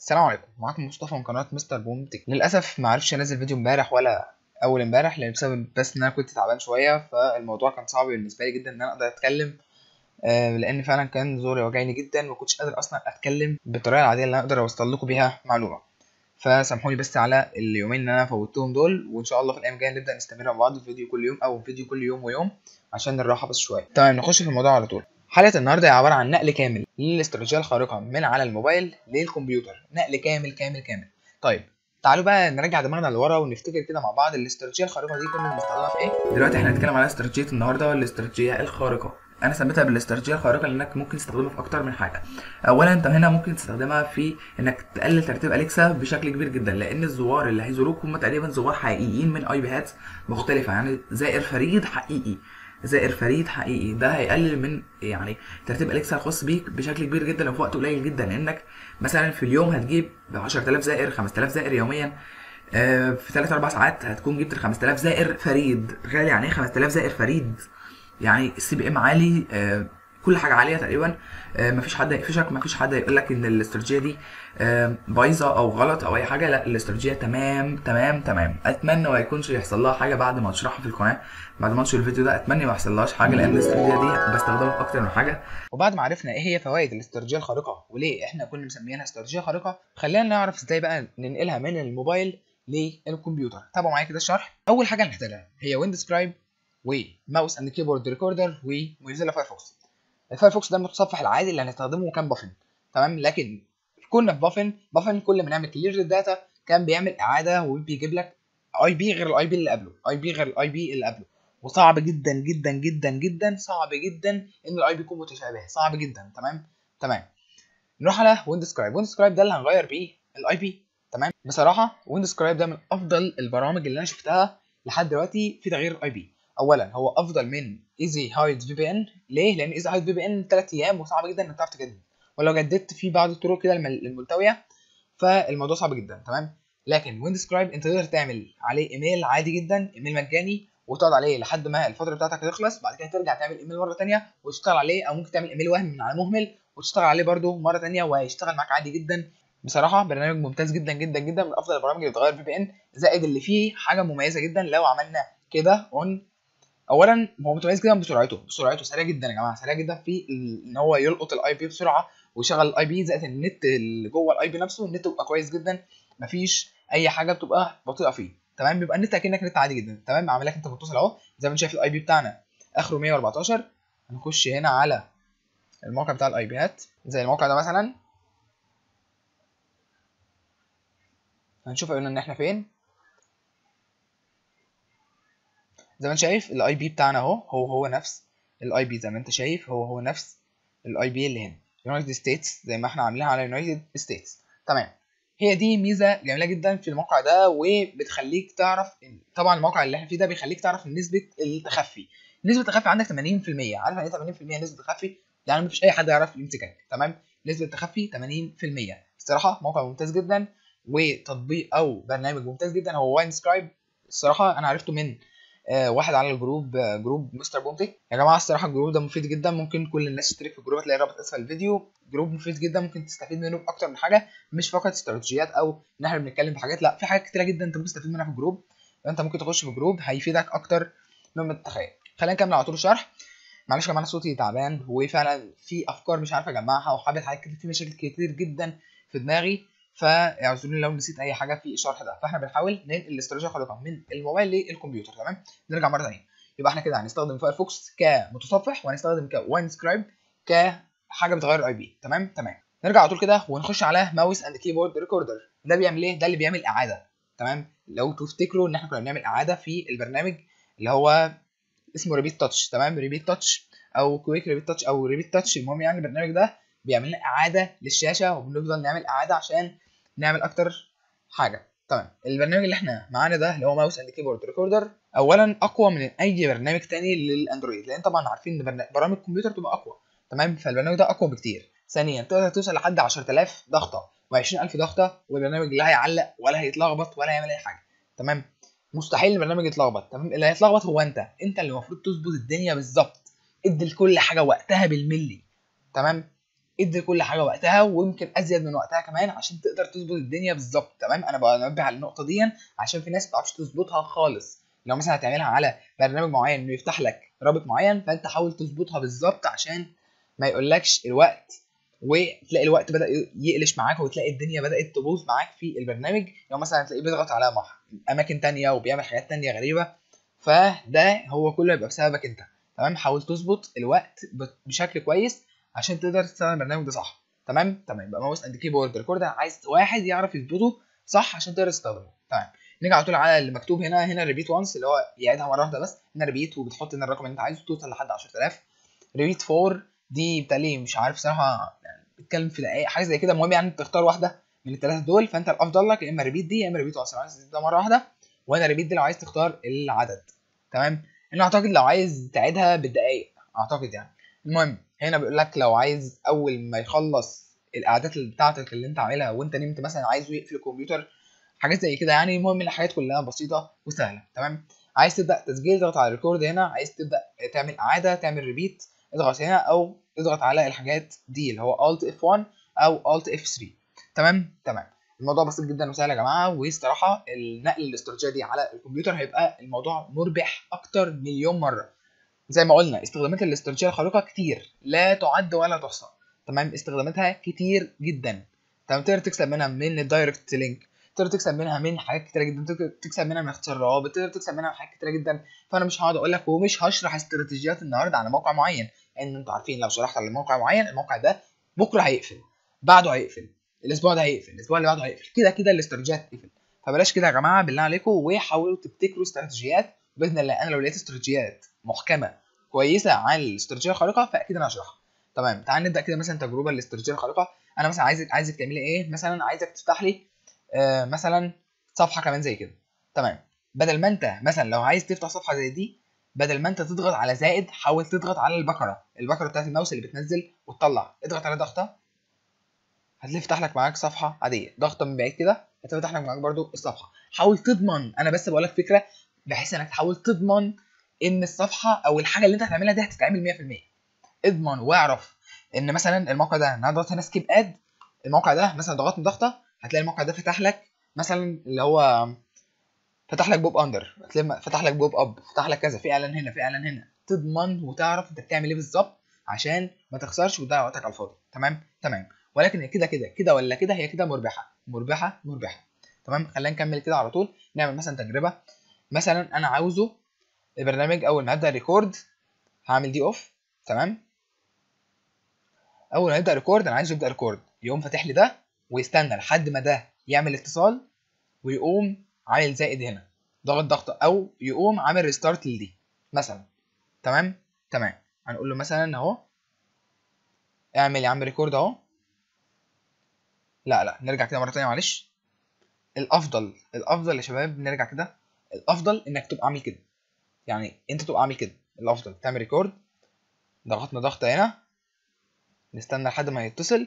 السلام عليكم معاكم مصطفى من قناه مستر بوم تك للاسف ما عرفتش انزل فيديو امبارح ولا اول امبارح لان بسبب بس ان انا كنت تعبان شويه فالموضوع كان صعب بالنسبه لي جدا ان انا اقدر اتكلم آه، لان فعلا كان زوري وجعني جدا ما كنتش قادر اصلا اتكلم بالطريقه العاديه اللي انا اقدر اوصل لكم بيها معلومه فسامحوني بس على اليومين اللي انا فوتهم دول وان شاء الله في الايام الجايه نبدا نستمر مع بعض في فيديو كل يوم او فيديو كل يوم ويوم عشان الراحه بس شويه تمام نخش في الموضوع على طول حلقه النهارده هي عباره عن نقل كامل للاستراتيجيه الخارقه من على الموبايل للكمبيوتر نقل كامل كامل كامل طيب تعالوا بقى نرجع دماغنا لورا ونفتكر كده مع بعض الاستراتيجيه الخارقه دي كنا بنستخدمها في ايه دلوقتي احنا هنتكلم على استراتيجيه النهارده الاستراتيجيه الخارقه انا سميتها بالاستراتيجيه الخارقه لانك ممكن تستخدمها في اكتر من حاجه اولا انت هنا ممكن تستخدمها في انك تقلل ترتيب اليكسا بشكل كبير جدا لان الزوار اللي هيزوروك هم تقريبا زوار حقيقيين من اي بيهات مختلفه يعني زائر فريد حقيقي زائر فريد حقيقي ده هيقلل من يعني ترتيب اليكسا الخاص بيك بشكل كبير جدا وفي وقت قليل جدا لانك مثلا في اليوم هتجيب ب 10000 زائر 5000 زائر يوميا آه، في 3 4 ساعات هتكون جبت ال 5000 زائر فريد تخيل يعني ايه 5000 زائر فريد يعني السي بي ام عالي آه، كل حاجه عاليه تقريبا آه، مفيش حد يقفشك مفيش حد يقول لك ان الاستراتيجيه دي آه، بايظه او غلط او اي حاجه لا الاستراتيجيه تمام تمام تمام اتمنى ما يكونش يحصل لها حاجه بعد ما اشرحها في القناه بعد ما انشر الفيديو ده اتمنى ما يحصلهاش حاجه لان الاستراتيجيه دي بستخدمها في اكتر من حاجه وبعد ما عرفنا ايه هي فوائد الاستراتيجيه الخارقه وليه احنا كنا مسميينها استراتيجيه خارقه خلينا نعرف ازاي بقى ننقلها من الموبايل للكمبيوتر تابعوا معايا كده الشرح اول حاجه هنحتاجها هي ويند سكرايب وماوس اند كيبورد ريكوردر وموزيلا فايرفوكس الفايرفوكس ده المتصفح العادي اللي هنستخدمه كان بافن تمام لكن كنا في بافن بافن كل ما نعمل كلير للداتا كان بيعمل اعاده وبيجيب لك اي بي غير الاي بي اللي قبله اي بي غير الاي بي اللي قبله وصعب جدا جدا جدا جدا صعب جدا ان الاي بي يكون متشابه صعب جدا تمام تمام نروح على ويند سكرايب ويند سكرايب ده اللي هنغير بيه الاي بي تمام بصراحه ويند سكرايب ده من افضل البرامج اللي انا شفتها لحد دلوقتي في تغيير الاي بي اولا هو افضل من ايزي هايد في بي ان ليه لان ايزي هايد في بي ان 3 ايام وصعب جدا انك تعرف تجدد ولو جددت في بعض الطرق كده الم- الملتويه فالموضوع صعب جدا تمام لكن ويند سكرايب انت تقدر تعمل عليه ايميل عادي جدا ايميل مجاني وتقعد عليه لحد ما الفتره بتاعتك تخلص بعد كده ترجع تعمل ايميل مره تانية وتشتغل عليه او ممكن تعمل ايميل وهمي من على مهمل وتشتغل عليه برده مره تانية وهيشتغل معاك عادي جدا بصراحه برنامج ممتاز جدا جدا جدا من افضل البرامج اللي بتغير في بي ان زائد اللي فيه حاجه مميزه جدا لو عملنا كده اون اولا هو متميز جدا بسرعته بسرعته سريع جدا يا جماعه سريع جدا في ال- ان هو يلقط الاي بي بسرعه ويشغل الاي بي زائد النت اللي جوه الاي بي نفسه النت بيبقى كويس جدا مفيش اي حاجه بتبقى بطيئه فيه تمام بيبقى النت اكنك نت عادي جدا تمام عامل لك انت متصل اهو زي ما انت شايف الاي بي بتاعنا اخره 114 هنخش هنا على الموقع بتاع الاي بيات زي الموقع ده مثلا هنشوف قلنا ان احنا فين زي ما انت شايف الاي بي بتاعنا اهو هو هو نفس الاي بي زي ما انت شايف هو هو نفس الاي بي اللي هنا يونايتد ستيتس زي ما احنا عاملينها على يونايتد ستيتس تمام هي دي ميزه جميله جدا في الموقع ده وبتخليك تعرف إن- طبعا الموقع اللي احنا فيه ده بيخليك تعرف نسبه التخفي نسبه التخفي عندك 80% عارف يعني ايه 80% نسبه تخفي يعني مفيش اي حد يعرف يمسكك تمام نسبه التخفي 80% الصراحه موقع ممتاز جدا وتطبيق او برنامج ممتاز جدا هو واين سكرايب الصراحه انا عرفته من آه، واحد على الجروب آه، جروب مستر بومتك يا جماعه الصراحه الجروب ده مفيد جدا ممكن كل الناس تشترك في الجروب هتلاقي رابط اسفل الفيديو جروب مفيد جدا ممكن تستفيد منه باكتر من حاجه مش فقط استراتيجيات او ان احنا بنتكلم في حاجات لا في حاجات كتيره جدا انت ممكن تستفيد منها في الجروب فانت ممكن تخش في جروب هيفيدك اكتر مما تتخيل خلينا نكمل على طول الشرح معلش يا جماعه أنا صوتي تعبان وفعلا في افكار مش عارف اجمعها وحابب حاجات كتير في مشاكل كتير جدا في دماغي فاعذروني لو نسيت اي حاجه في الشرح ده فاحنا بنحاول ننقل الاستراتيجيه الخارقه من الموبايل للكمبيوتر تمام نرجع مره ثانيه يبقى احنا كده هنستخدم فايرفوكس كمتصفح وهنستخدم كواين سكرايب كحاجه بتغير الاي بي تمام تمام نرجع على طول كده ونخش على ماوس اند كيبورد ريكوردر ده بيعمل ايه ده اللي بيعمل اعاده تمام لو تفتكروا ان احنا كنا بنعمل اعاده في البرنامج اللي هو اسمه ريبيت تاتش تمام ريبيت تاتش او كويك ريبيت تاتش او ريبيت تاتش المهم يعني البرنامج ده بيعمل لنا اعاده للشاشه وبنفضل نعمل اعاده عشان نعمل اكتر حاجه تمام البرنامج اللي احنا معانا ده اللي هو ماوس اند كيبورد ريكوردر اولا اقوى من اي برنامج تاني للاندرويد لان طبعا عارفين ان برنا- برامج الكمبيوتر تبقى اقوى تمام فالبرنامج ده اقوى بكتير ثانيا تقدر توصل لحد 10000 ضغطه و20000 ضغطه والبرنامج لا هيعلق ولا هيتلخبط ولا هيعمل اي حاجه تمام مستحيل البرنامج يتلخبط تمام اللي هيتلخبط هو انت انت اللي المفروض تظبط الدنيا بالظبط ادي لكل حاجه وقتها بالملي تمام ادي كل حاجه وقتها ويمكن ازيد من وقتها كمان عشان تقدر تظبط الدنيا بالظبط تمام انا بنبه على النقطه دي عشان في ناس ما بتعرفش تظبطها خالص لو مثلا هتعملها على برنامج معين انه يفتح لك رابط معين فانت حاول تظبطها بالظبط عشان ما يقولكش الوقت وتلاقي الوقت بدا يقلش معاك وتلاقي الدنيا بدات تبوظ معاك في البرنامج لو مثلا تلاقيه بيضغط على اماكن تانية وبيعمل حاجات تانية غريبه فده هو كله يبقى بسببك انت تمام حاول تظبط الوقت بشكل كويس عشان تقدر تستخدم البرنامج ده صح تمام تمام يبقى ماوس اند كيبورد ريكورد عايز واحد يعرف يظبطه صح عشان تقدر تستخدمه تمام نيجي على طول على اللي مكتوب هنا هنا ريبيت وانس اللي هو يعيدها مره واحده بس هنا ريبيت وبتحط هنا الرقم اللي انت عايزه توصل لحد 10000 ريبيت 4 دي بتالي مش عارف صراحه يعني بتتكلم في دقايق حاجه زي كده المهم يعني تختار واحده من الثلاثه دول فانت الافضل لك يا اما ريبيت دي يا اما ريبيت وانس عايز ده مره واحده وانا ريبيت دي لو عايز تختار العدد تمام انا اعتقد لو عايز تعيدها بالدقايق اعتقد يعني المهم هنا بيقول لك لو عايز اول ما يخلص الاعداد بتاعتك اللي انت عاملها وانت نمت مثلا عايزه يقفل الكمبيوتر حاجات زي كده يعني المهم الحاجات كلها بسيطه وسهله تمام عايز تبدا تسجيل اضغط على ريكورد هنا عايز تبدا تعمل اعاده تعمل ريبيت اضغط هنا او اضغط على الحاجات دي اللي هو Alt F1 او Alt F3 تمام تمام الموضوع بسيط جدا وسهل يا جماعه والصراحه النقل الاستراتيجيه دي على الكمبيوتر هيبقى الموضوع مربح اكتر مليون مره زي ما قلنا استخدامات الاستراتيجيه الخارقه كتير لا تعد ولا تحصى تمام استخداماتها كتير جدا تمام تقدر تكسب منها من الدايركت لينك تقدر تكسب منها من حاجات كتيره جدا تقدر تكسب منها من اختصار روابط تقدر تكسب منها من حاجات كتيره جدا فانا مش هقعد اقول لك ومش هشرح استراتيجيات النهارده على موقع معين لان انتوا عارفين لو شرحت على موقع معين الموقع ده بكره هيقفل بعده هيقفل الاسبوع ده هيقفل الاسبوع اللي بعده هيقفل كده كده الاستراتيجيات هتقفل فبلاش كده يا جماعه بالله عليكم وحاولوا تبتكروا استراتيجيات باذن الله انا لو لقيت استراتيجيات محكمه كويسه عن الاستراتيجيه الخارقه فاكيد انا هشرحها تمام تعال نبدا كده مثلا تجربه للاستراتيجيه الخارقه انا مثلا عايزك عايزك تعملي ايه مثلا عايزك تفتح لي آه مثلا صفحه كمان زي كده تمام بدل ما انت مثلا لو عايز تفتح صفحه زي دي بدل ما انت تضغط على زائد حاول تضغط على البكره البكره بتاعت الماوس اللي بتنزل وتطلع اضغط على ضغطه هتفتح لك معاك صفحه عاديه ضغطه من بعيد كده هتفتح لك معاك برده الصفحه حاول تضمن انا بس بقول لك فكره بحيث انك تحاول تضمن ان الصفحه او الحاجه اللي انت هتعملها دي هتتعمل 100% اضمن واعرف ان مثلا الموقع ده انا ضغطت هنا سكيب اد الموقع ده مثلا ضغطت ضغطه هتلاقي الموقع ده فتح لك مثلا اللي هو فتح لك بوب اندر هتلاقي فتح لك بوب اب فتح لك كذا في اعلان هنا في اعلان هنا تضمن وتعرف انت بتعمل ايه بالظبط عشان ما تخسرش وتضيع وقتك على الفاضي تمام تمام ولكن كده كده كده ولا كده هي كده مربحه مربحه مربحه تمام خلينا نكمل كده على طول نعمل مثلا تجربه مثلا انا عاوزه البرنامج اول ما ابدا ريكورد هعمل دي اوف تمام اول ما يبدا ريكورد انا عايزه يبدا ريكورد يقوم فاتح لي ده ويستنى لحد ما ده يعمل اتصال ويقوم عامل زائد هنا ضغط ضغط او يقوم عامل ريستارت لدي مثلا تمام تمام هنقول له مثلا اهو اعمل يا عم ريكورد اهو لا لا نرجع كده مره تانية معلش الافضل الافضل يا شباب نرجع كده الافضل انك تبقى عامل كده يعني انت تبقى عامل كده الافضل تعمل ريكورد ضغطنا ضغطه هنا نستنى لحد ما يتصل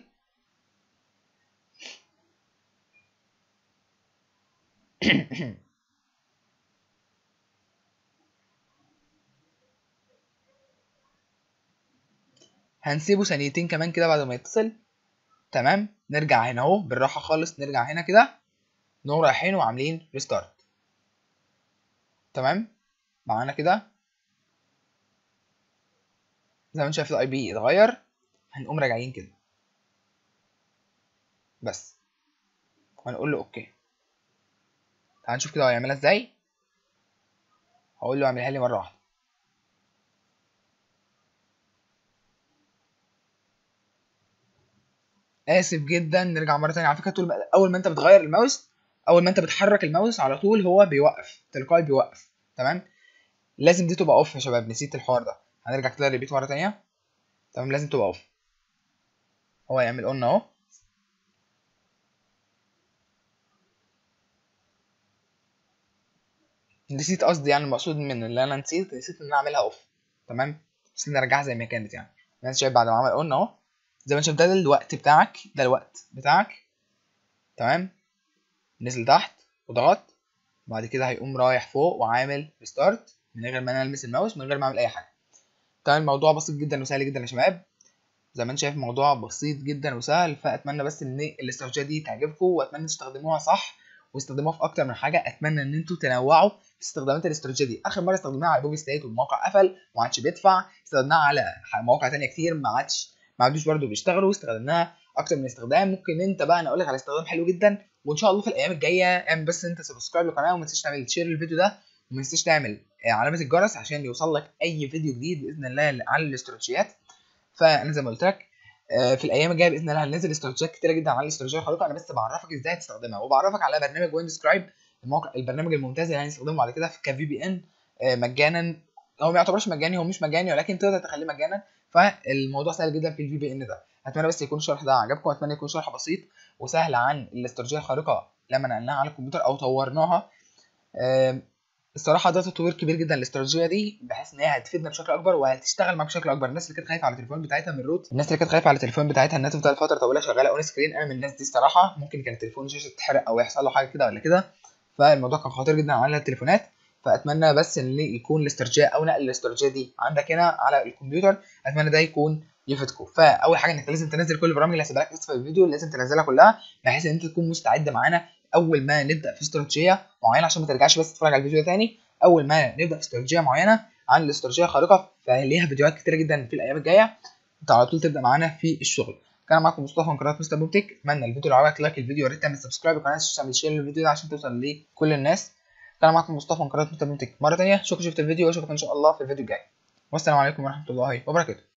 هنسيبه ثانيتين كمان كده بعد ما يتصل تمام نرجع هنا اهو بالراحه خالص نرجع هنا كده نقوم رايحين وعاملين ريستارت تمام معانا كده زي ما انت شايف الاي بي اتغير هنقوم راجعين كده بس وهنقول له اوكي تعال نشوف كده هو هيعملها ازاي هقول له اعملها لي مره واحده اسف جدا نرجع مره تانية على فكره طول اول ما انت بتغير الماوس اول ما انت بتحرك الماوس على طول هو بيوقف تلقائي بيوقف تمام لازم دي تبقى اوف يا شباب نسيت الحوار ده هنرجع كده ريبيت مره تانية تمام لازم تبقى اوف هو يعمل اون اهو نسيت قصدي يعني المقصود من اللي انا نسيت نسيت ان انا اعملها اوف تمام بس نرجعها زي ما كانت يعني انت شايف بعد ما عمل اون اهو زي ما انت شايف ده الوقت بتاعك ده الوقت بتاعك تمام نزل تحت وضغط بعد كده هيقوم رايح فوق وعامل ريستارت من غير ما انا المس الماوس من غير ما اعمل اي حاجه تمام الموضوع بسيط جدا وسهل جدا يا شباب زي ما انت شايف الموضوع بسيط جدا وسهل فاتمنى بس ان الاستراتيجيه دي تعجبكم واتمنى تستخدموها صح واستخدموها في اكتر من حاجه اتمنى ان انتوا تنوعوا في استخدامات الاستراتيجيه دي اخر مره استخدمناها على بوبي ستيت والموقع قفل وما عادش بيدفع استخدمناها على مواقع تانية كتير ما عادش ما عادوش برده بيشتغلوا استخدمناها اكتر من استخدام ممكن انت بقى انا اقول لك على استخدام حلو جدا وان شاء الله في الايام الجايه اعمل بس انت سبسكرايب للقناه وما تنساش تعمل شير للفيديو ده وما تنساش تعمل علامه الجرس عشان يوصل لك اي فيديو جديد باذن الله على الاستراتيجيات فانا زي ما قلت لك في الايام الجايه باذن الله هننزل استراتيجيات كتيره جدا على الاستراتيجيه الخارقه انا بس بعرفك ازاي تستخدمها وبعرفك على برنامج وين سكرايب الموقع البرنامج الممتاز اللي هنستخدمه بعد كده كفي بي ان مجانا هو ما يعتبرش مجاني هو مش مجاني ولكن تقدر تخليه مجانا فالموضوع سهل جدا في الفي بي ان ده اتمنى بس يكون الشرح ده عجبكم اتمنى يكون شرح بسيط وسهل عن الاستراتيجيه الخارقه لما نقلناها على الكمبيوتر او طورناها الصراحه ده تطوير كبير جدا للاستراتيجيه دي بحيث ان هي هتفيدنا بشكل اكبر وهتشتغل معاك بشكل اكبر الناس اللي كانت خايفه على التليفون بتاعتها من روت الناس اللي كانت خايفه على التليفون بتاعتها انها تفضل فتره طويله شغاله اون سكرين انا من الناس دي الصراحه ممكن كان التليفون شاشه تتحرق او يحصل له حاجه كده ولا كده فالموضوع كان خطير جدا على التليفونات فاتمنى بس ان يكون الاستراتيجيه او نقل الاستراتيجيه دي عندك هنا على الكمبيوتر اتمنى ده يكون يفيدكم فاول حاجه انك لازم تنزل كل البرامج اللي هسيبها لك في الفيديو لازم تنزلها كلها بحيث ان انت تكون مستعد معانا اول ما نبدا في استراتيجيه معينه عشان ما ترجعش بس تتفرج على الفيديو تاني اول ما نبدا في استراتيجيه معينه عن الاستراتيجيه الخارقه فليها فيديوهات كتيره جدا في الايام الجايه انت على طول تبدا معانا في الشغل كان معاكم مصطفى من قناه مستر بوبتك اتمنى الفيديو لو عجبك لايك الفيديو يا ريت تعمل سبسكرايب وكمان تعمل شير للفيديو ده عشان توصل لكل الناس كان معاكم مصطفى من قناه مستر بوبتك مره ثانيه شكرا شفت الفيديو واشوفك ان شاء الله في الفيديو الجاي والسلام عليكم ورحمه الله وبركاته